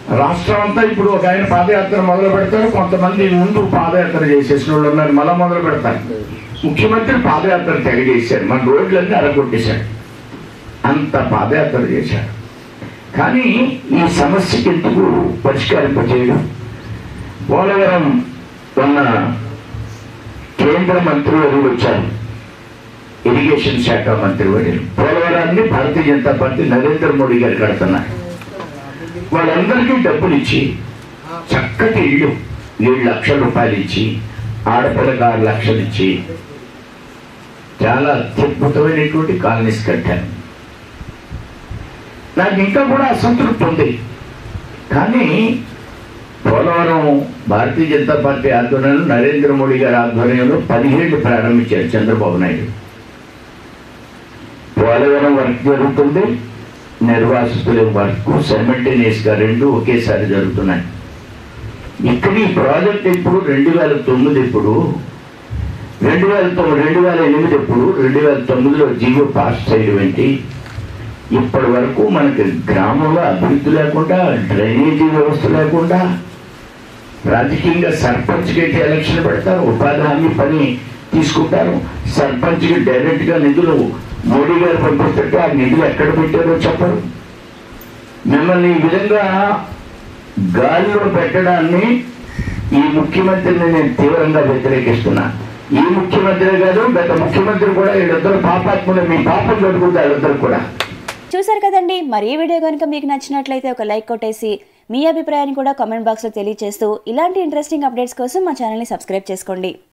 రాష్ట్రం అంతా ఇప్పుడు ఒక ఆయన పాదయాత్ర మొదలు పెడతారు కొంతమంది ముందు పాదయాత్ర చేసేసిన వాళ్ళు ఉన్నారు మళ్ళా మొదలు పెడతారు ముఖ్యమంత్రి పాదయాత్ర తెగ చేశారు మన రోడ్లన్నీ అరగొట్టేశాడు అంత పాదయాత్ర చేశాడు కానీ ఈ సమస్యకి ఎందుకు పరిష్కరింపజేయడం పోలవరం ఉన్న కేంద్ర మంత్రివర్యులు వచ్చారు ఇరిగేషన్ శాఖ మంత్రివర్యులు పోలవరాన్ని భారతీయ జనతా పార్టీ నరేంద్ర మోడీ గారు కడుతున్నారు వాళ్ళందరికీ డబ్బులు ఇచ్చి చక్కటి ఇల్లు ఏడు లక్షల రూపాయలు ఇచ్చి ఆడపిల్లకి ఆరు లక్షలు ఇచ్చి చాలా అత్యద్భుతమైనటువంటి కాలనీస్ కట్టాను నాకు ఇంకా కూడా అసంతృప్తి ఉంది కానీ పోలవరం భారతీయ జనతా పార్టీ ఆధ్వర్యంలో నరేంద్ర మోడీ గారి ఆధ్వర్యంలో పదిహేడు ప్రారంభించారు చంద్రబాబు నాయుడు పోలవరం వర్క్ జరుగుతుంది నిర్వాసితుల వర్క్ సెమెల్టేనియస్ గా రెండు ఒకేసారి జరుగుతున్నాయి ఇక్కడ ఈ ప్రాజెక్ట్ ఇప్పుడు రెండు వేల తొమ్మిది ఇప్పుడు రెండు వేల తొమ్మిది రెండు వేల ఎనిమిది ఎప్పుడు రెండు వేల తొమ్మిదిలో జీవో పాస్ చేయడం ఏంటి ఇప్పటి వరకు మనకి గ్రామంలో అభివృద్ధి లేకుండా డ్రైనేజీ వ్యవస్థ లేకుండా రాజకీయంగా సర్పంచ్కి అయితే ఎలక్షన్ పెడతారు ఉపాధి హామీ పని తీసుకుంటారు సర్పంచ్కి డైరెక్ట్గా నిధులు మోడీ గారు పంపిస్తుంటే ఆ నిధులు ఎక్కడ పెట్టారో చెప్పరు మిమ్మల్ని ఈ విధంగా గాలిలో పెట్టడాన్ని ఈ ముఖ్యమంత్రిని నేను తీవ్రంగా వ్యతిరేకిస్తున్నా ఈ ముఖ్యమంత్రి గారు గత ముఖ్యమంత్రి కూడా వీళ్ళిద్దరు పాపాత్ములు మీ పాపం కట్టుకుంటారు వీళ్ళిద్దరు కూడా చూసారు కదండి మరి ఈ వీడియో కనుక మీకు నచ్చినట్లయితే ఒక లైక్ కొట్టేసి మీ అభిప్రాయాన్ని కూడా కామెంట్ బాక్స్లో తెలియజేస్తూ ఇలాంటి ఇంట్రెస్టింగ్ అప్డేట్స్ కోసం మా ఛానల్ని సబ్స్క్రైబ్ చేసుకోండి